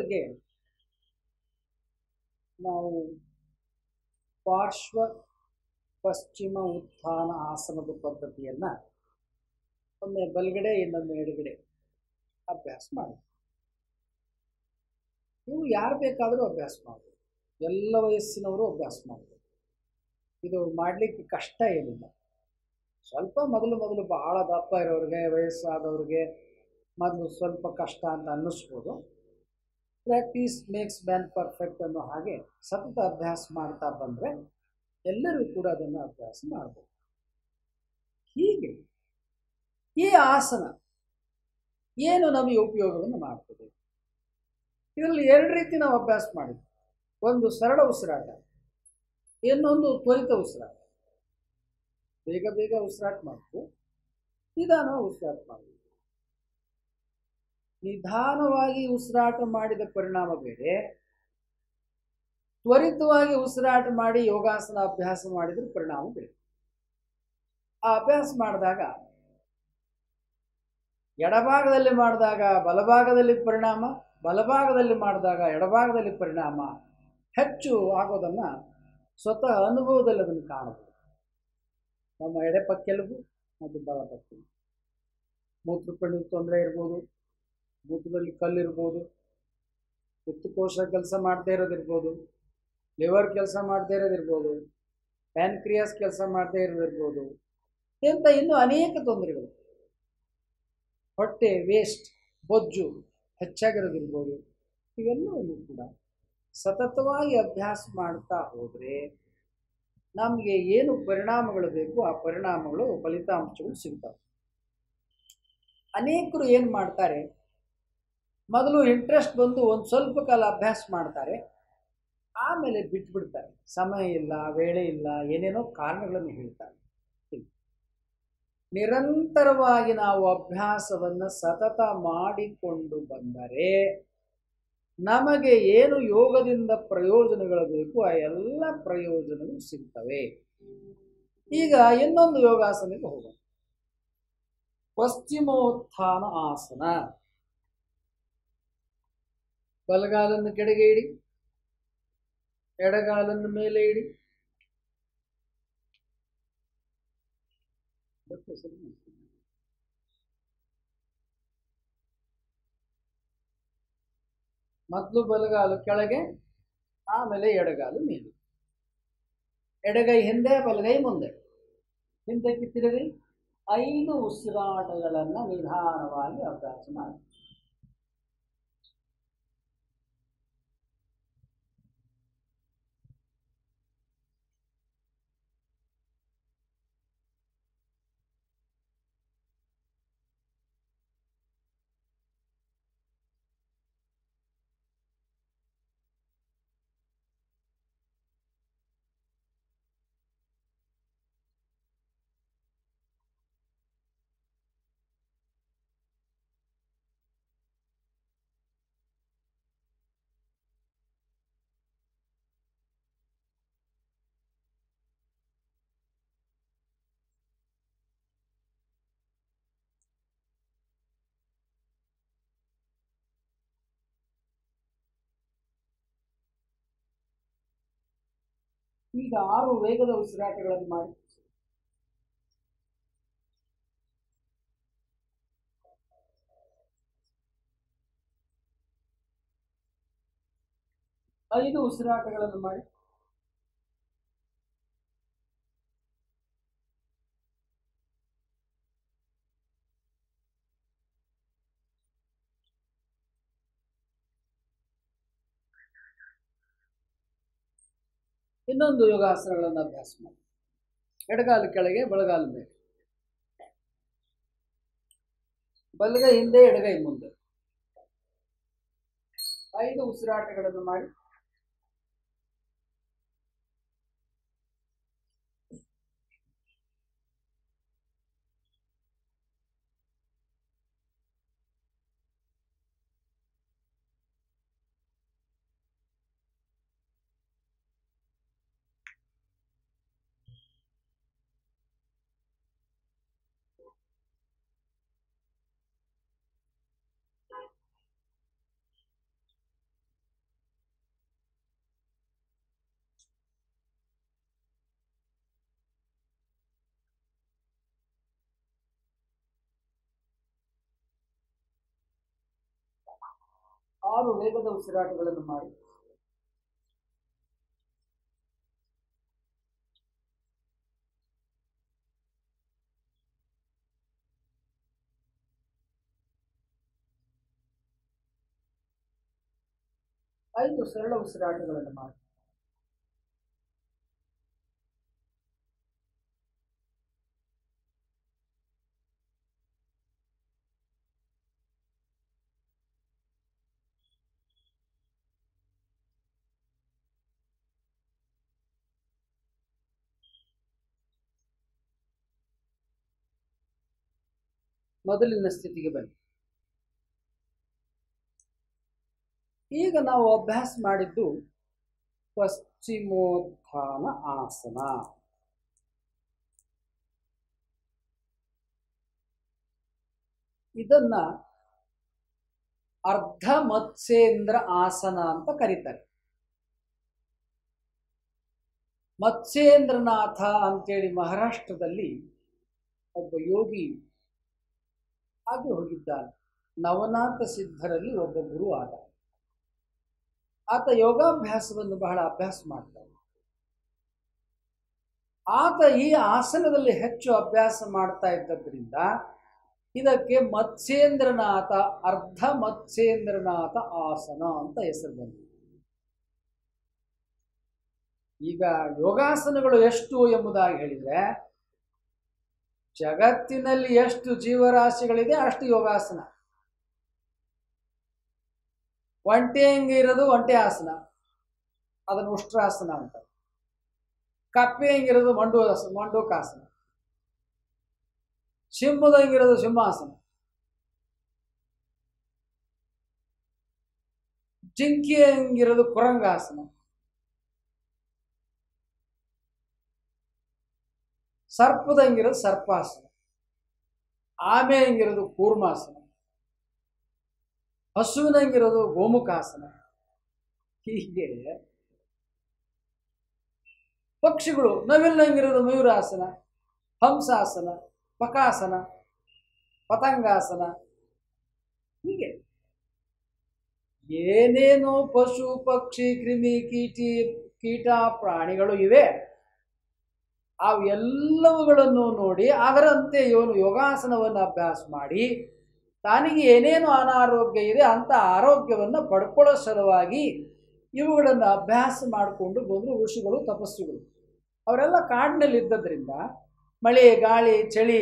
ಇಲ್ಲಿವರೆಗೆ ನಾವು ಪಾರ್ಶ್ವ ಪಶ್ಚಿಮ ಉತ್ಥಾನ ಆಸನದ ಪದ್ಧತಿಯನ್ನು ಒಮ್ಮೆ ಬಲಗಡೆ ಇನ್ನೊಮ್ಮೆ ಎಡಗಡೆ ಅಭ್ಯಾಸ ಮಾಡಿ ನೀವು ಯಾರು ಬೇಕಾದರೂ ಅಭ್ಯಾಸ ಮಾಡ್ಬೋದು ಎಲ್ಲ ವಯಸ್ಸಿನವರು ಅಭ್ಯಾಸ ಮಾಡ್ಬೋದು ಇದು ಮಾಡಲಿಕ್ಕೆ ಕಷ್ಟ ಏನಿಲ್ಲ ಸ್ವಲ್ಪ ಮೊದಲು ಮೊದಲು ಬಹಳ ದಪ್ಪ ಇರೋರಿಗೆ ವಯಸ್ಸಾದವ್ರಿಗೆ ಮೊದಲು ಸ್ವಲ್ಪ ಕಷ್ಟ ಅಂತ ಅನ್ನಿಸ್ಬೋದು ಪ್ರಾಕ್ಟೀಸ್ ಮೇಕ್ಸ್ ಮ್ಯಾನ್ ಪರ್ಫೆಕ್ಟ್ ಅನ್ನೋ ಹಾಗೆ ಸತತ ಅಭ್ಯಾಸ ಮಾಡ್ತಾ ಬಂದರೆ ಎಲ್ಲರೂ ಕೂಡ ಅದನ್ನು ಅಭ್ಯಾಸ ಮಾಡ್ಬೋದು ಹೀಗೆ ಈ ಆಸನ ಏನು ನಮಗೆ ಉಪಯೋಗವನ್ನು ಮಾಡ್ತದೆ ಇದರಲ್ಲಿ ಎರಡು ರೀತಿ ನಾವು ಅಭ್ಯಾಸ ಮಾಡಿದ್ವಿ ಒಂದು ಸರಳ ಉಸಿರಾಟ ಇನ್ನೊಂದು ತ್ವರಿತ ಉಸಿರಾಟ ಬೇಗ ಬೇಗ ಉಸಿರಾಟ ಮಾಡ್ತು ನಿಧಾನ ಉಸಿರಾಟ ಮಾಡಬೇಕು ನಿಧಾನವಾಗಿ ಉಸಿರಾಟ ಮಾಡಿದ ಪರಿಣಾಮ ಬೇರೆ ತ್ವರಿತವಾಗಿ ಉಸಿರಾಟ ಮಾಡಿ ಯೋಗಾಸನ ಅಭ್ಯಾಸ ಮಾಡಿದ್ರೆ ಪರಿಣಾಮ ಬೇರೆ ಆ ಅಭ್ಯಾಸ ಮಾಡಿದಾಗ ಎಡಭಾಗದಲ್ಲಿ ಮಾಡಿದಾಗ ಬಲಭಾಗದಲ್ಲಿ ಪರಿಣಾಮ ಬಲಭಾಗದಲ್ಲಿ ಮಾಡಿದಾಗ ಎಡಭಾಗದಲ್ಲಿ ಪರಿಣಾಮ ಹೆಚ್ಚು ಆಗೋದನ್ನು ಸ್ವತಃ ಅನುಭವದಲ್ಲಿ ಅದನ್ನು ಕಾಣಬಹುದು ನಮ್ಮ ಎಡೆಪಕ್ಕೆಲುಬು ಮತ್ತು ಬಲಪಕ್ಕೆಲುಬು ಮೂತ್ರಪಿಂಡದ ತೊಂದರೆ ಇರ್ಬೋದು ಮೂತ್ರದಲ್ಲಿ ಕಲ್ಲಿರ್ಬೋದು ಪಿತ್ತಕೋಶ ಕೆಲಸ ಮಾಡದೇ ಇರೋದಿರ್ಬೋದು ಲಿವರ್ ಕೆಲಸ ಮಾಡದೇ ಇರೋದಿರ್ಬೋದು ಪ್ಯಾನ್ಕ್ರಿಯಾಸ್ ಕೆಲಸ ಮಾಡದೇ ಇರೋದಿರ್ಬೋದು ಇಂಥ ಇನ್ನೂ ಅನೇಕ ತೊಂದರೆಗಳು ಹೊಟ್ಟೆ ವೇಸ್ಟ್ ಬೊಜ್ಜು ಹೆಚ್ಚಾಗಿರೋದಿರ್ಬೋದು ಇವೆಲ್ಲವನ್ನೂ ಕೂಡ ಸತತವಾಗಿ ಅಭ್ಯಾಸ ಮಾಡ್ತಾ ಹೋದರೆ ನಮಗೆ ಏನು ಪರಿಣಾಮಗಳು ಬೇಕು ಆ ಪರಿಣಾಮಗಳು ಫಲಿತಾಂಶಗಳು ಸಿಗ್ತವೆ ಅನೇಕರು ಏನು ಮಾಡ್ತಾರೆ ಮೊದಲು ಇಂಟ್ರೆಸ್ಟ್ ಬಂದು ಒಂದು ಸ್ವಲ್ಪ ಕಾಲ ಅಭ್ಯಾಸ ಮಾಡ್ತಾರೆ ಆಮೇಲೆ ಬಿಟ್ಬಿಡ್ತಾರೆ ಸಮಯ ಇಲ್ಲ ವೇಳೆ ಇಲ್ಲ ಏನೇನೋ ಕಾರಣಗಳನ್ನು ಹೇಳ್ತಾರೆ ನಿರಂತರವಾಗಿ ನಾವು ಅಭ್ಯಾಸವನ್ನು ಸತತ ಮಾಡಿಕೊಂಡು ಬಂದರೆ ನಮಗೆ ಏನು ಯೋಗದಿಂದ ಪ್ರಯೋಜನಗಳು ಬೇಕು ಆ ಎಲ್ಲ ಪ್ರಯೋಜನಗಳು ಸಿಗ್ತವೆ ಈಗ ಇನ್ನೊಂದು ಯೋಗಾಸನಕ್ಕೆ ಹೋಗೋಣ ಪಶ್ಚಿಮೋತ್ಥಾನ ಆಸನ ಬಲಗಾಲನ್ನು ಕೆಳಗೆ ಇಡಿ ಎಡಗಾಲನ್ನು ಮೇಲೆ ಇಡಿ ಮೊದಲು ಬಲಗಾಲು ಕೆಳಗೆ ಆಮೇಲೆ ಎಡಗಾಲು ಮೇಲೆ ಎಡಗೈ ಹಿಂದೆ ಬಲಗೈ ಮುಂದೆ ಹಿಂದಕ್ಕೆ ತಿರುಗಿ ಐದು ಉಸಿರಾಟಗಳನ್ನು ನಿಧಾನವಾಗಿ ಅಭ್ಯಾಸ ಮಾಡಿ ಈಗ ಆರು ವೇಗದ ಉಸಿರಾಟಗಳನ್ನು ಮಾಡಿ ಐದು ಉಸಿರಾಟಗಳನ್ನು ಮಾಡಿ ಇನ್ನೊಂದು ಯೋಗಾಸನಗಳನ್ನು ಅಭ್ಯಾಸ ಮಾಡಿ ಎಡಗಾಲು ಕೆಳಗೆ ಬಲಗಾಲು ಮೇಲೆ ಬಲಗೈ ಹಿಂದೆ ಎಡಗೈ ಮುಂದೆ ಐದು ಉಸಿರಾಟಗಳನ್ನು ಮಾಡಿ ಆರು ವೇಗದ ಉಸಿರಾಟಗಳನ್ನು ಮಾಡಿ ಐದು ಸರಳ ಉಸಿರಾಟಗಳನ್ನು ಮಾಡಿ ಮೊದಲಿನ ಸ್ಥಿತಿಗೆ ಬನ್ನಿ ಈಗ ನಾವು ಅಭ್ಯಾಸ ಮಾಡಿದ್ದು ಪಶ್ಚಿಮೋತ್ಥಾನ ಆಸನ ಇದನ್ನ ಅರ್ಧ ಮತ್ಸ್ಯೇಂದ್ರ ಆಸನ ಅಂತ ಕರೀತಾರೆ ಮತ್ಸ್ಯೇಂದ್ರನಾಥ ಅಂತೇಳಿ ಮಹಾರಾಷ್ಟ್ರದಲ್ಲಿ ಒಬ್ಬ ಯೋಗಿ ಆಗಿ ಹೋಗಿದ್ದಾನೆ ನವನಾಥ ಸಿದ್ಧರಲ್ಲಿ ಒಬ್ಬ ಗುರು ಆದ ಆತ ಯೋಗಾಭ್ಯಾಸವನ್ನು ಬಹಳ ಅಭ್ಯಾಸ ಮಾಡ್ತಾನೆ ಆತ ಈ ಆಸನದಲ್ಲಿ ಹೆಚ್ಚು ಅಭ್ಯಾಸ ಮಾಡ್ತಾ ಇದ್ದದ್ರಿಂದ ಇದಕ್ಕೆ ಮತ್ಸ್ಯೇಂದ್ರನಾಥ ಅರ್ಧ ಮತ್ಸ್ಯೇಂದ್ರನಾಥ ಆಸನ ಅಂತ ಹೆಸರು ಬಂದಿದೆ ಈಗ ಯೋಗಾಸನಗಳು ಎಷ್ಟು ಎಂಬುದಾಗಿ ಹೇಳಿದರೆ ಜಗತ್ತಿನಲ್ಲಿ ಎಷ್ಟು ಜೀವರಾಶಿಗಳಿದೆ ಅಷ್ಟು ಯೋಗಾಸನ ಒಂಟೆ ಹೆಂಗೆ ಇರೋದು ಒಂಟೆ ಆಸನ ಅದನ್ನು ಉಷ್ಟ್ರಾಸನ ಅಂತ ಕಪ್ಪೆ ಹೆಂಗಿರೋದು ಮಂಡು ಮಂಡೂಕಾಸನ ಸಿಂಹದ ಹೆಂಗಿರೋದು ಸಿಂಹಾಸನ ಜಿಂಕಿ ಹೆಂಗಿರೋದು ಕುರಂಗಾಸನ ಸರ್ಪದ ಹೆಂಗಿರೋದು ಸರ್ಪಾಸನ ಆಮೆ ಹೆಂಗಿರೋದು ಕೂರ್ಮಾಸನ ಹಸುವಿನ ಹೆಂಗಿರೋದು ಗೋಮುಖಾಸನ ಹೀಗೆ ಪಕ್ಷಿಗಳು ನವಿಲಿನ ಹೆಂಗಿರೋದು ಮಯೂರಾಸನ ಹಂಸಾಸನ ಪಕಾಸನ ಪತಂಗಾಸನ ಹೀಗೆ ಏನೇನೋ ಪಶು ಪಕ್ಷಿ ಕ್ರಿಮಿ ಕೀಟಿ ಕೀಟ ಪ್ರಾಣಿಗಳು ಇವೆ ಅವೆಲ್ಲವುಗಳನ್ನು ನೋಡಿ ಅದರಂತೆ ಇವನು ಯೋಗಾಸನವನ್ನು ಅಭ್ಯಾಸ ಮಾಡಿ ತಾನಿಗೆ ಏನೇನು ಅನಾರೋಗ್ಯ ಇದೆ ಅಂತ ಆರೋಗ್ಯವನ್ನು ಪಡ್ಕೊಳ್ಳೋ ಸಲುವಾಗಿ ಇವುಗಳನ್ನು ಅಭ್ಯಾಸ ಮಾಡಿಕೊಂಡು ಬಂದರು ಋಷಿಗಳು ತಪಸ್ಸುಗಳು ಅವರೆಲ್ಲ ಕಾಡಿನಲ್ಲಿ ಇದ್ದದ್ರಿಂದ ಮಳೆ ಗಾಳಿ ಚಳಿ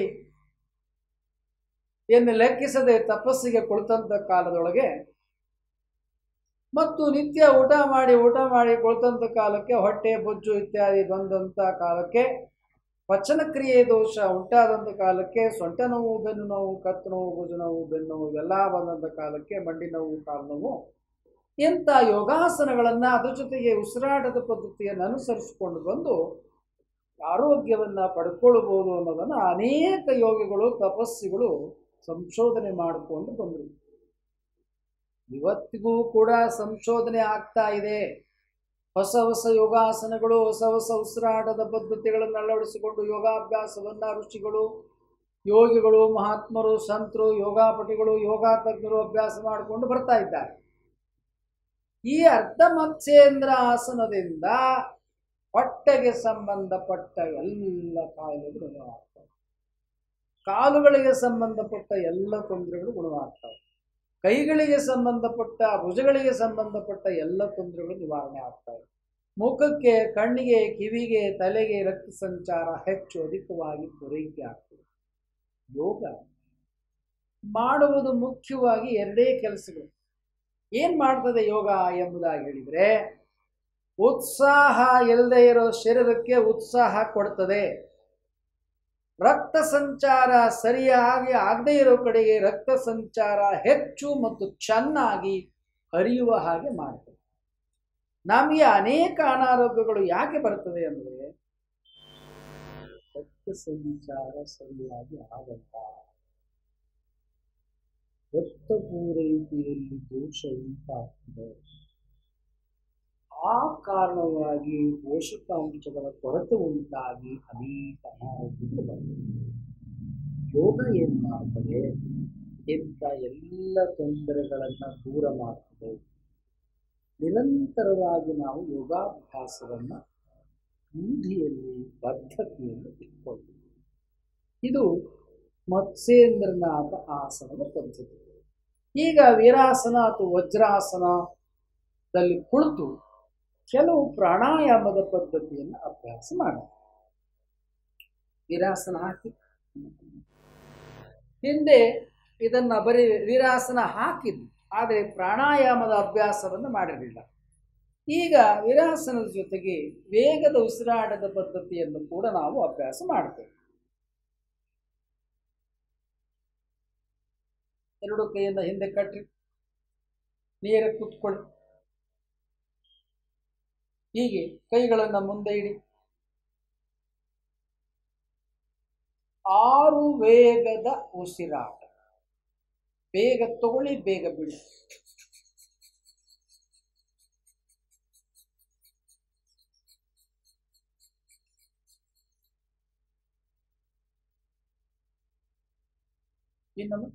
ಏನು ಲೆಕ್ಕಿಸದೆ ತಪಸ್ಸಿಗೆ ಕುಳಿತಂಥ ಕಾಲದೊಳಗೆ ಮತ್ತು ನಿತ್ಯ ಊಟ ಮಾಡಿ ಊಟ ಮಾಡಿ ಕುಳಿತಂಥ ಕಾಲಕ್ಕೆ ಹೊಟ್ಟೆ ಬೊಜ್ಜು ಇತ್ಯಾದಿ ಬಂದಂಥ ಕಾಲಕ್ಕೆ ಪಚನ ಕ್ರಿಯೆ ದೋಷ ಉಂಟಾದಂಥ ಕಾಲಕ್ಕೆ ಸೊಂಟ ನೋವು ಬೆನ್ನು ನೋವು ಕತ್ತು ನೋವು ಭುಜ ನೋವು ಬೆನ್ನು ನೋವು ಇವೆಲ್ಲ ಬಂದಂಥ ಕಾಲಕ್ಕೆ ಮಂಡಿ ನೋವು ಕಾಲು ನೋವು ಇಂಥ ಯೋಗಾಸನಗಳನ್ನು ಅದ್ರ ಜೊತೆಗೆ ಉಸಿರಾಟದ ಪದ್ಧತಿಯನ್ನು ಅನುಸರಿಸಿಕೊಂಡು ಬಂದು ಆರೋಗ್ಯವನ್ನು ಪಡ್ಕೊಳ್ಬೋದು ಅನ್ನೋದನ್ನು ಅನೇಕ ಯೋಗಿಗಳು ತಪಸ್ಸಿಗಳು ಸಂಶೋಧನೆ ಮಾಡಿಕೊಂಡು ಬಂದರು ಇವತ್ತಿಗೂ ಕೂಡ ಸಂಶೋಧನೆ ಆಗ್ತಾ ಇದೆ ಹೊಸ ಹೊಸ ಯೋಗಾಸನಗಳು ಹೊಸ ಹೊಸ ಉಸಿರಾಟದ ಪದ್ಧತಿಗಳನ್ನು ಅಳವಡಿಸಿಕೊಂಡು ಯೋಗಾಭ್ಯಾಸವನ್ನು ಋಷಿಗಳು ಯೋಗಿಗಳು ಮಹಾತ್ಮರು ಸಂತರು ಯೋಗಾಪಟಿಗಳು ಯೋಗ ತಜ್ಞರು ಅಭ್ಯಾಸ ಮಾಡಿಕೊಂಡು ಬರ್ತಾ ಇದ್ದಾರೆ ಈ ಅರ್ಧ ಮತ್ಸ್ಯೇಂದ್ರ ಆಸನದಿಂದ ಹೊಟ್ಟೆಗೆ ಸಂಬಂಧಪಟ್ಟ ಎಲ್ಲ ಕಾಯಿಲೆಗಳು ಗುಣವಾಗ್ತವೆ ಕಾಲುಗಳಿಗೆ ಸಂಬಂಧಪಟ್ಟ ಎಲ್ಲ ತೊಂದರೆಗಳು ಗುಣವಾಗ್ತವೆ ಕೈಗಳಿಗೆ ಸಂಬಂಧಪಟ್ಟ ಭುಜಗಳಿಗೆ ಸಂಬಂಧಪಟ್ಟ ಎಲ್ಲ ತೊಂದರೆಗಳು ನಿವಾರಣೆ ಆಗ್ತವೆ ಮುಖಕ್ಕೆ ಕಣ್ಣಿಗೆ ಕಿವಿಗೆ ತಲೆಗೆ ರಕ್ತ ಸಂಚಾರ ಹೆಚ್ಚು ಅಧಿಕವಾಗಿ ಪೂರೈಕೆ ಆಗ್ತದೆ ಯೋಗ ಮಾಡುವುದು ಮುಖ್ಯವಾಗಿ ಎರಡೇ ಕೆಲಸಗಳು ಏನು ಮಾಡ್ತದೆ ಯೋಗ ಎಂಬುದಾಗಿ ಹೇಳಿದರೆ ಉತ್ಸಾಹ ಇಲ್ಲದೆ ಇರೋ ಶರೀರಕ್ಕೆ ಉತ್ಸಾಹ ಕೊಡ್ತದೆ ರಕ್ತ ಸಂಚಾರ ಸರಿಯಾಗಿ ಆಗದೇ ಇರೋ ಕಡೆಗೆ ರಕ್ತ ಸಂಚಾರ ಹೆಚ್ಚು ಮತ್ತು ಚೆನ್ನಾಗಿ ಹರಿಯುವ ಹಾಗೆ ಮಾಡ್ತದೆ ನಮಗೆ ಅನೇಕ ಅನಾರೋಗ್ಯಗಳು ಯಾಕೆ ಬರ್ತದೆ ಅಂದರೆ ರಕ್ತ ಸಂಚಾರ ಸರಿಯಾಗಿ ಆಗಲ್ಲ ರಕ್ತ ಪೂರೈಕೆಯಲ್ಲಿ ದೋಷ ಉಂಟಾಗ್ತದೆ ಆ ಕಾರಣವಾಗಿ ಪೋಷಕಾಂಶಗಳ ಕೊರತೆ ಉಂಟಾಗಿ ಅನೇಕ ಅನಾರೋಗ್ಯಗಳು ಬರ್ತವೆ ಯೋಗ ಏನು ಮಾಡ್ತದೆ ಇಂಥ ಎಲ್ಲ ತೊಂದರೆಗಳನ್ನು ದೂರ ಮಾಡ್ತದೆ ನಿರಂತರವಾಗಿ ನಾವು ಯೋಗಾಭ್ಯಾಸವನ್ನು ರೂಢಿಯಲ್ಲಿ ಬದ್ಧತೆಯಲ್ಲಿ ಇಟ್ಕೊಳ್ತೀವಿ ಇದು ಮತ್ಸ್ಯೇಂದ್ರನಾಥ ಆಸನದ ಪದ್ಧತಿ ಈಗ ವೀರಾಸನ ಅಥವಾ ವಜ್ರಾಸನದಲ್ಲಿ ಕುಳಿತು ಕೆಲವು ಪ್ರಾಣಾಯಾಮದ ಪದ್ಧತಿಯನ್ನು ಅಭ್ಯಾಸ ಮಾಡಿ ವೀರಾಸನ ಹಾಕಿ ಹಿಂದೆ ಇದನ್ನ ಬರೀ ವೀರಾಸನ ಹಾಕಿದ್ದು ಆದರೆ ಪ್ರಾಣಾಯಾಮದ ಅಭ್ಯಾಸವನ್ನು ಮಾಡಿರಲಿಲ್ಲ ಈಗ ವೀರಾಸನದ ಜೊತೆಗೆ ವೇಗದ ಉಸಿರಾಟದ ಪದ್ಧತಿಯನ್ನು ಕೂಡ ನಾವು ಅಭ್ಯಾಸ ಮಾಡ್ತೇವೆ ಎರಡು ಕೈಯನ್ನು ಹಿಂದೆ ಕಟ್ಟಿ ನೇರ ಕೂತ್ಕೊಳ್ಳಿ ಹೀಗೆ ಕೈಗಳನ್ನು ಮುಂದೆ ಇಡಿ ಆರು ವೇಗದ ಉಸಿರಾಟ ಬೇಗ ತಗೊಳ್ಳಿ ಬೇಗ ಬಿಡಿ ಇನ್ನೊಮ್ಮೆ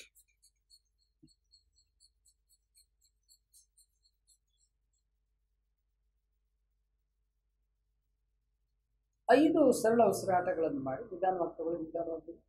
ಐದು ಸರಳ ಉಸಿರಾಟಗಳನ್ನು ಮಾಡಿ ನಿಧಾನವಾಗಿ ತಗೊಳ್ಳಿ ನಿಧಾನವಾಗಿ ಬಿಡಿ.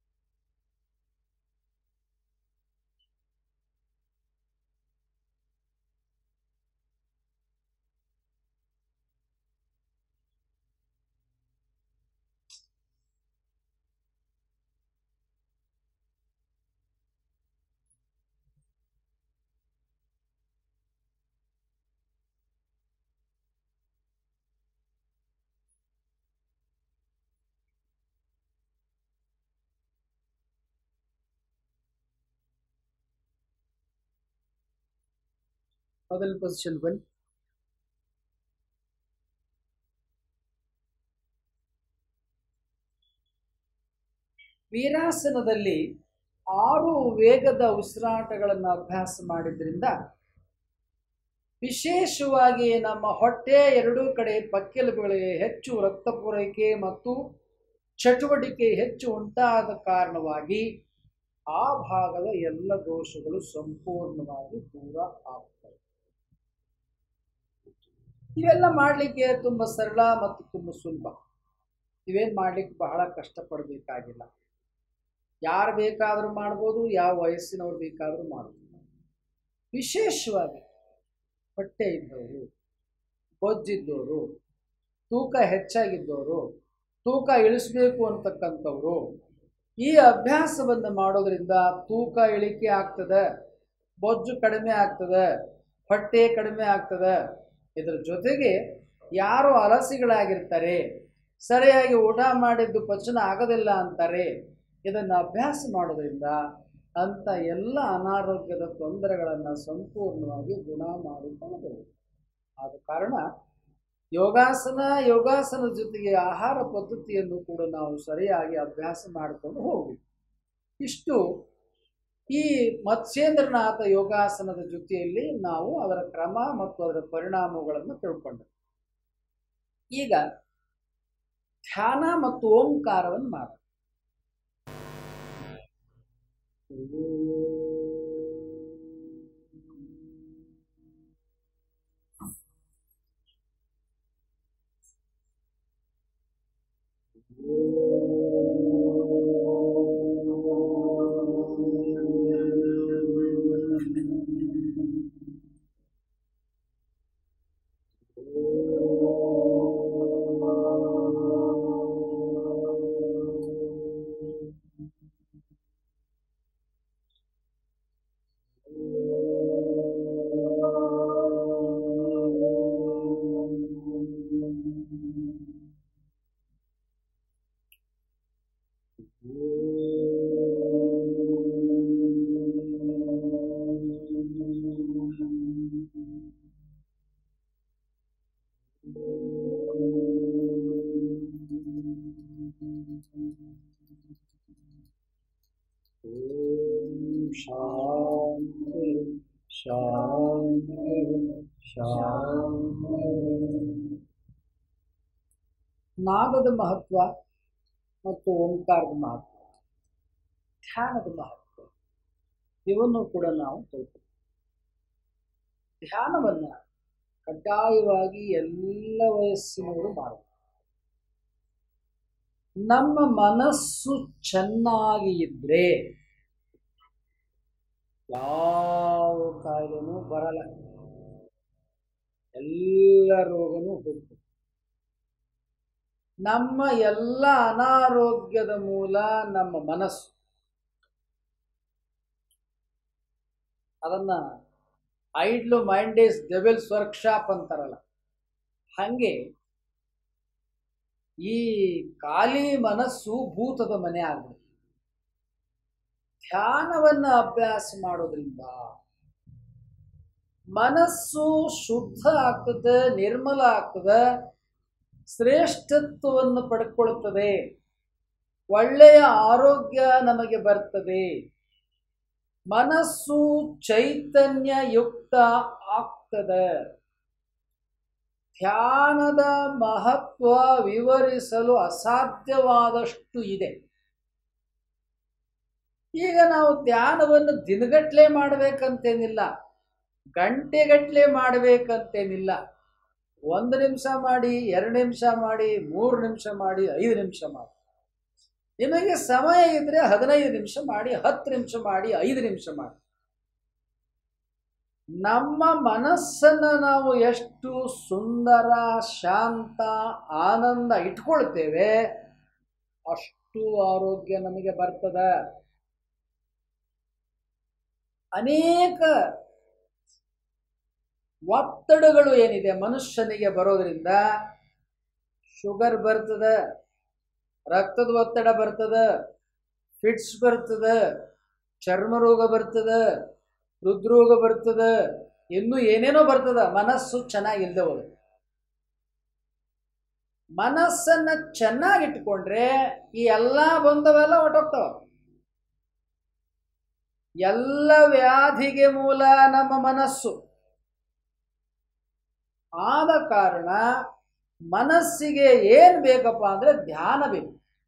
ಮೊದಲ ಪೊಸಿಷನ್ ಬನ್ನಿ ವೀರಾಸನದಲ್ಲಿ ಆರು ವೇಗದ ಉಸಿರಾಟಗಳನ್ನು ಅಭ್ಯಾಸ ಮಾಡಿದ್ರಿಂದ ವಿಶೇಷವಾಗಿ ನಮ್ಮ ಹೊಟ್ಟೆ ಎರಡೂ ಕಡೆ ಪಕ್ಕೆಲುಬುಗಳಿಗೆ ಹೆಚ್ಚು ರಕ್ತ ಪೂರೈಕೆ ಮತ್ತು ಚಟುವಟಿಕೆ ಹೆಚ್ಚು ಉಂಟಾದ ಕಾರಣವಾಗಿ ಆ ಭಾಗದ ಎಲ್ಲ ದೋಷಗಳು ಸಂಪೂರ್ಣವಾಗಿ ದೂರ ಆಗ್ತವೆ ಇವೆಲ್ಲ ಮಾಡಲಿಕ್ಕೆ ತುಂಬ ಸರಳ ಮತ್ತು ತುಂಬ ಸುಲಭ ಇವೇನು ಮಾಡಲಿಕ್ಕೆ ಬಹಳ ಕಷ್ಟಪಡಬೇಕಾಗಿಲ್ಲ ಯಾರು ಬೇಕಾದರೂ ಮಾಡ್ಬೋದು ಯಾವ ವಯಸ್ಸಿನವ್ರು ಬೇಕಾದರೂ ಮಾಡ್ಬೋದು ವಿಶೇಷವಾಗಿ ಹೊಟ್ಟೆ ಇದ್ದವರು ಬೊಜ್ಜಿದ್ದವರು ತೂಕ ಹೆಚ್ಚಾಗಿದ್ದವರು ತೂಕ ಇಳಿಸ್ಬೇಕು ಅಂತಕ್ಕಂಥವ್ರು ಈ ಅಭ್ಯಾಸವನ್ನು ಮಾಡೋದ್ರಿಂದ ತೂಕ ಇಳಿಕೆ ಆಗ್ತದೆ ಬೊಜ್ಜು ಕಡಿಮೆ ಆಗ್ತದೆ ಹೊಟ್ಟೆ ಕಡಿಮೆ ಆಗ್ತದೆ ಇದರ ಜೊತೆಗೆ ಯಾರು ಅಲಸಿಗಳಾಗಿರ್ತಾರೆ ಸರಿಯಾಗಿ ಊಟ ಮಾಡಿದ್ದು ಪಚನ ಆಗೋದಿಲ್ಲ ಅಂತಾರೆ ಇದನ್ನು ಅಭ್ಯಾಸ ಮಾಡೋದ್ರಿಂದ ಅಂಥ ಎಲ್ಲ ಅನಾರೋಗ್ಯದ ತೊಂದರೆಗಳನ್ನು ಸಂಪೂರ್ಣವಾಗಿ ಗುಣ ಮಾಡಿಕೊಳ್ಳಬಹುದು ಆದ ಕಾರಣ ಯೋಗಾಸನ ಯೋಗಾಸನದ ಜೊತೆಗೆ ಆಹಾರ ಪದ್ಧತಿಯನ್ನು ಕೂಡ ನಾವು ಸರಿಯಾಗಿ ಅಭ್ಯಾಸ ಮಾಡಿಕೊಂಡು ಹೋಗಬೇಕು ಇಷ್ಟು ಈ ಮತ್ಸ್ಯೇಂದ್ರನಾಥ ಯೋಗಾಸನದ ಜೊತೆಯಲ್ಲಿ ನಾವು ಅದರ ಕ್ರಮ ಮತ್ತು ಅದರ ಪರಿಣಾಮಗಳನ್ನು ತಿಳ್ಕೊಂಡೆ ಈಗ ಧ್ಯಾನ ಮತ್ತು ಓಂಕಾರವನ್ನು ಮಾಡ ಶಾಂತಿ ಶಾಂತಿ ಶಾಂತಿ ನಾದದ ಮಹತ್ವ ಮತ್ತು ಓಂಕಾರದ ಮಹತ್ವ ಧ್ಯಾನದ ಮಹತ್ವ ಇವನ್ನು ಕೂಡ ನಾವು ತಿಳ್ಕೊಬೇಕು ಧ್ಯಾನವನ್ನ ಕಡ್ಡಾಯವಾಗಿ ಎಲ್ಲ ವಯಸ್ಸಿನವರು ಮಾಡಬೇಕು ನಮ್ಮ ಮನಸ್ಸು ಚೆನ್ನಾಗಿ ಇದ್ರೆ ಯಾವ ಕಾಯಿಲೆನೂ ಬರಲ್ಲ ಎಲ್ಲ ರೋಗನೂ ಹೋಗ್ತದೆ ನಮ್ಮ ಎಲ್ಲ ಅನಾರೋಗ್ಯದ ಮೂಲ ನಮ್ಮ ಮನಸ್ಸು ಅದನ್ನ idle mind is devil's workshop ಅಂತಾರಲ್ಲ ಹಂಗೆ ಈ ಖಾಲಿ ಮನಸ್ಸು ಭೂತದ ಮನೆ ಆಗ್ಬಿಡುತ್ತೆ ಧ್ಯಾನವನ್ನು ಅಭ್ಯಾಸ ಮಾಡೋದ್ರಿಂದ ಮನಸ್ಸು ಶುದ್ಧ ಆಗ್ತದೆ ನಿರ್ಮಲ ಆಗ್ತದೆ ಶ್ರೇಷ್ಠತ್ವವನ್ನು ಪಡ್ಕೊಳ್ತದೆ ಒಳ್ಳೆಯ ಆರೋಗ್ಯ ನಮಗೆ ಬರ್ತದೆ ಮನಸ್ಸು ಚೈತನ್ಯಯುಕ್ತ ಆಗ್ತದೆ ಧ್ಯಾನದ ಮಹತ್ವ ವಿವರಿಸಲು ಅಸಾಧ್ಯವಾದಷ್ಟು ಇದೆ ಈಗ ನಾವು ಧ್ಯಾನವನ್ನು ದಿನಗಟ್ಲೆ ಮಾಡಬೇಕಂತೇನಿಲ್ಲ ಗಂಟೆಗಟ್ಲೆ ಮಾಡಬೇಕಂತೇನಿಲ್ಲ ಒಂದು ನಿಮಿಷ ಮಾಡಿ ಎರಡು ನಿಮಿಷ ಮಾಡಿ ಮೂರು ನಿಮಿಷ ಮಾಡಿ ಐದು ನಿಮಿಷ ಮಾಡಿ ನಿಮಗೆ ಸಮಯ ಇದ್ರೆ ಹದಿನೈದು ನಿಮಿಷ ಮಾಡಿ ಹತ್ತು ನಿಮಿಷ ಮಾಡಿ ಐದು ನಿಮಿಷ ಮಾಡಿ ನಮ್ಮ ಮನಸ್ಸನ್ನು ನಾವು ಎಷ್ಟು ಸುಂದರ ಶಾಂತ ಆನಂದ ಇಟ್ಕೊಳ್ತೇವೆ ಅಷ್ಟು ಆರೋಗ್ಯ ನಮಗೆ ಬರ್ತದೆ ಅನೇಕ ಒತ್ತಡಗಳು ಏನಿದೆ ಮನುಷ್ಯನಿಗೆ ಬರೋದ್ರಿಂದ ಶುಗರ್ ಬರ್ತದೆ ರಕ್ತದ ಒತ್ತಡ ಬರ್ತದೆ ಫಿಟ್ಸ್ ಬರ್ತದೆ ಚರ್ಮ ರೋಗ ಬರ್ತದೆ ಹೃದ್ರೋಗ ಬರ್ತದೆ ಇನ್ನೂ ಏನೇನೋ ಬರ್ತದ ಮನಸ್ಸು ಚೆನ್ನಾಗಿಲ್ದೆ ಹೋದ ಮನಸ್ಸನ್ನ ಚೆನ್ನಾಗಿಟ್ಕೊಂಡ್ರೆ ಈ ಎಲ್ಲ ಬಂದವೆಲ್ಲ ಹೊಟ್ಟೋಗ್ತಾವ ಎಲ್ಲ ವ್ಯಾಧಿಗೆ ಮೂಲ ನಮ್ಮ ಮನಸ್ಸು ಆದ ಕಾರಣ ಮನಸ್ಸಿಗೆ ಏನ್ ಬೇಕಪ್ಪ ಅಂದ್ರೆ ಧ್ಯಾನ ಬೇಕು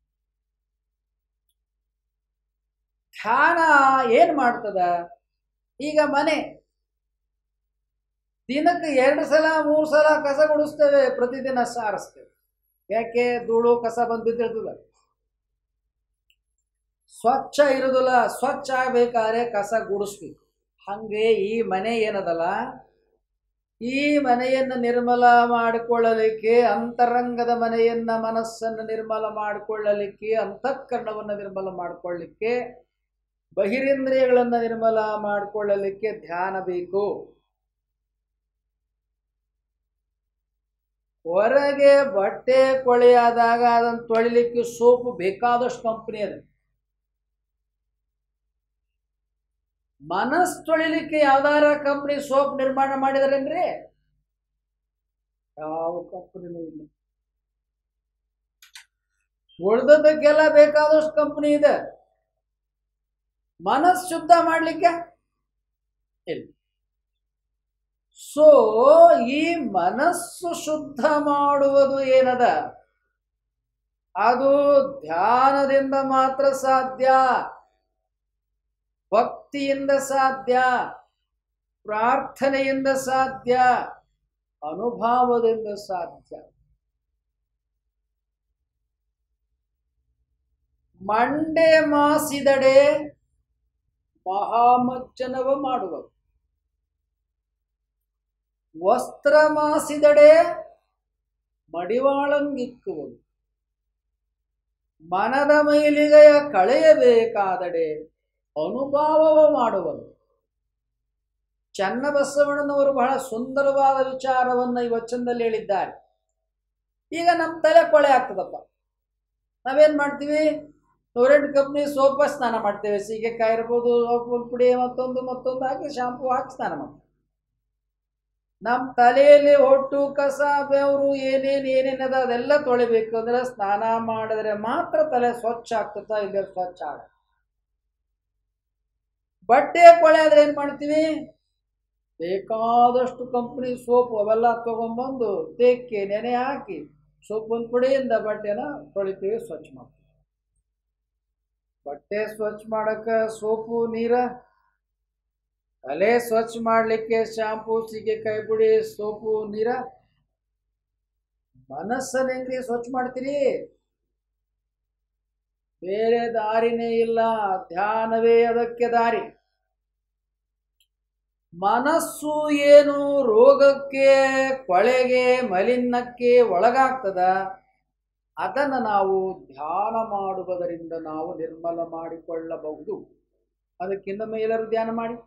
ಧ್ಯಾನ ಏನ್ ಮಾಡ್ತದ ಈಗ ಮನೆ ದಿನಕ್ಕೆ ಎರಡು ಸಲ ಮೂರು ಸಲ ಕಸ ಗುಡಿಸ್ತೇವೆ ಪ್ರತಿದಿನ ಸಾರಿಸ್ತೇವೆ ಯಾಕೆ ಧೂಳು ಕಸ ಬಂದು ಬಿದ್ದಿರ್ತದ ಸ್ವಚ್ಛ ಇರೋದಿಲ್ಲ ಸ್ವಚ್ಛ ಆಗ್ಬೇಕಾದ್ರೆ ಕಸ ಗುಡಿಸ್ಬೇಕು ಹಂಗೆ ಈ ಮನೆ ಏನದಲ್ಲ ಈ ಮನೆಯನ್ನು ನಿರ್ಮಲ ಮಾಡಿಕೊಳ್ಳಲಿಕ್ಕೆ ಅಂತರಂಗದ ಮನೆಯನ್ನ ಮನಸ್ಸನ್ನು ನಿರ್ಮಲ ಮಾಡಿಕೊಳ್ಳಲಿಕ್ಕೆ ಅಂತಃಕರಣವನ್ನು ನಿರ್ಮಲ ಮಾಡಿಕೊಳ್ಳಲಿಕ್ಕೆ ಬಹಿರೇಂದ್ರಿಯಗಳನ್ನು ನಿರ್ಮಲ ಮಾಡಿಕೊಳ್ಳಲಿಕ್ಕೆ ಧ್ಯಾನ ಬೇಕು ಹೊರಗೆ ಬಟ್ಟೆ ಕೊಳೆಯಾದಾಗ ಅದನ್ನು ತೊಳಿಲಿಕ್ಕೆ ಸೋಪು ಬೇಕಾದಷ್ಟು ಕಂಪನಿ ಅದ ಮನಸ್ಸು ತೊಳಿಲಿಕ್ಕೆ ಯಾವ್ದಾರ ಕಂಪನಿ ಸೋಪ್ ನಿರ್ಮಾಣ ಮಾಡಿದಾರೇನ್ರಿ ಯಾವ ಕಂಪನಿನೂ ಇಲ್ಲ ಉಳ್ದದಕ್ಕೆಲ್ಲ ಬೇಕಾದಷ್ಟು ಕಂಪನಿ ಇದೆ ಮನಸ್ಸು ಶುದ್ಧ ಮಾಡಲಿಕ್ಕೆ ಇಲ್ಲ ಸೊ ಈ ಮನಸ್ಸು ಶುದ್ಧ ಮಾಡುವುದು ಏನದ ಅದು ಧ್ಯಾನದಿಂದ ಮಾತ್ರ ಸಾಧ್ಯ ಭಕ್ತಿಯಿಂದ ಸಾಧ್ಯ ಪ್ರಾರ್ಥನೆಯಿಂದ ಸಾಧ್ಯ ಅನುಭಾವದಿಂದ ಸಾಧ್ಯ ಮಂಡೆ ಮಾಸಿದಡೆ ಮಹಾಮಜ್ಜನವ ಮಾಡುವುದು ವಸ್ತ್ರ ಮಾಸಿದಡೆ ಮಡಿವಾಳಂಗಿಕ್ಕುವುದು ಮನದ ಮೈಲಿಗೆಯ ಕಳೆಯಬೇಕಾದಡೆ ಅನುಭಾವವ ಮಾಡುವುದು ಚನ್ನಬಸವಣ್ಣನವರು ಬಹಳ ಸುಂದರವಾದ ವಿಚಾರವನ್ನು ಈ ವಚನದಲ್ಲಿ ಹೇಳಿದ್ದಾರೆ ಈಗ ನಮ್ಮ ತಲೆ ಕೊಳೆ ಆಗ್ತದಪ್ಪ ನಾವೇನ್ ಮಾಡ್ತೀವಿ ಟೋರೆಂಟ್ ಕಂಪ್ನಿ ಸೋಪ ಸ್ನಾನ ಮಾಡ್ತೇವೆ ಸೀಗೆಕಾಯಿ ಇರ್ಬೋದು ಸೋಪು ಪುಡಿ ಮತ್ತೊಂದು ಮತ್ತೊಂದು ಹಾಕಿ ಶಾಂಪು ಹಾಕಿ ಸ್ನಾನ ಮಾಡ್ತೇವೆ ನಮ್ಮ ತಲೆಯಲ್ಲಿ ಹೊಟ್ಟು ಕಸ ಬೆವರು ಏನೇನು ಏನೇನದ ಅದೆಲ್ಲ ತೊಳಿಬೇಕು ಅಂದ್ರೆ ಸ್ನಾನ ಮಾಡಿದ್ರೆ ಮಾತ್ರ ತಲೆ ಸ್ವಚ್ಛ ಆಗ್ತದ ಇಲ್ಲ ಸ್ವಚ್ಛ ಆಗ ಬಟ್ಟೆ ಕೊಳೆ ಆದ್ರೆ ಏನ್ ಮಾಡ್ತೀವಿ ಬೇಕಾದಷ್ಟು ಕಂಪ್ನಿ ಸೋಪ್ ಅವೆಲ್ಲ ತಗೊಂಡ್ಬಂದು ತೆಕ್ಕಿ ನೆನೆ ಹಾಕಿ ಸೋಪಿನ ಪುಡಿಯಿಂದ ಬಟ್ಟೆನ ತೊಳಿತೀವಿ ಸ್ವಚ್ಛ ಮಾಡ್ತೀವಿ ಬಟ್ಟೆ ಸ್ವಚ್ಛ ಮಾಡಕ್ಕೆ ಸೋಪು ನೀರ ತಲೆ ಸ್ವಚ್ಛ ಮಾಡಲಿಕ್ಕೆ ಶಾಂಪೂ ಸೀಗೆಕಾಯಿ ಪುಡಿ ಸೋಪು ನೀರ ಮನಸ್ಸನ್ನ ಹೆಂಗ್ರಿ ಸ್ವಚ್ಛ ಮಾಡ್ತೀರಿ ಬೇರೆ ದಾರಿನೇ ಇಲ್ಲ ಧ್ಯಾನವೇ ಅದಕ್ಕೆ ದಾರಿ ಮನಸ್ಸು ಏನು ರೋಗಕ್ಕೆ ಕೊಳೆಗೆ ಮಲಿನಕ್ಕೆ ಒಳಗಾಗ್ತದ ಅದನ್ನು ನಾವು ಧ್ಯಾನ ಮಾಡುವುದರಿಂದ ನಾವು ನಿರ್ಮಲ ಮಾಡಿಕೊಳ್ಳಬಹುದು ಅದಕ್ಕಿಂತ ಎಲ್ಲರೂ ಧ್ಯಾನ ಮಾಡಿ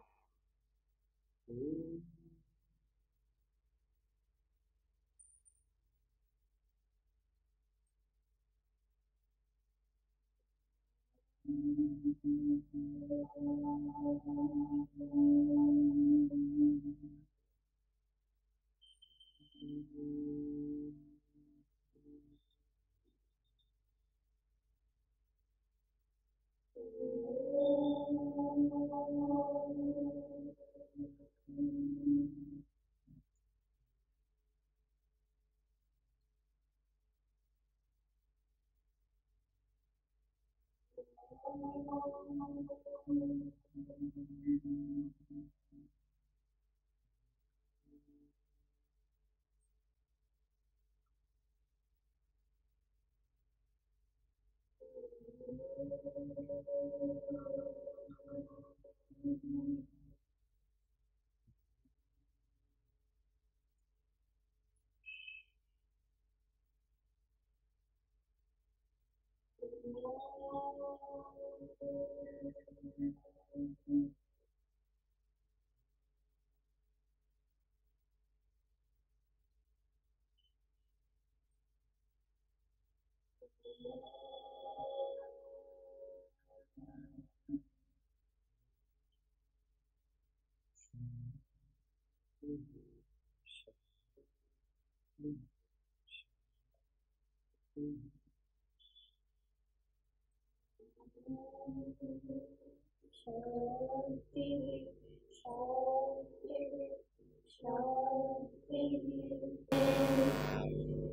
ಶಾಂತಿ ಶಾಂತಿ ಶಾಂತಿ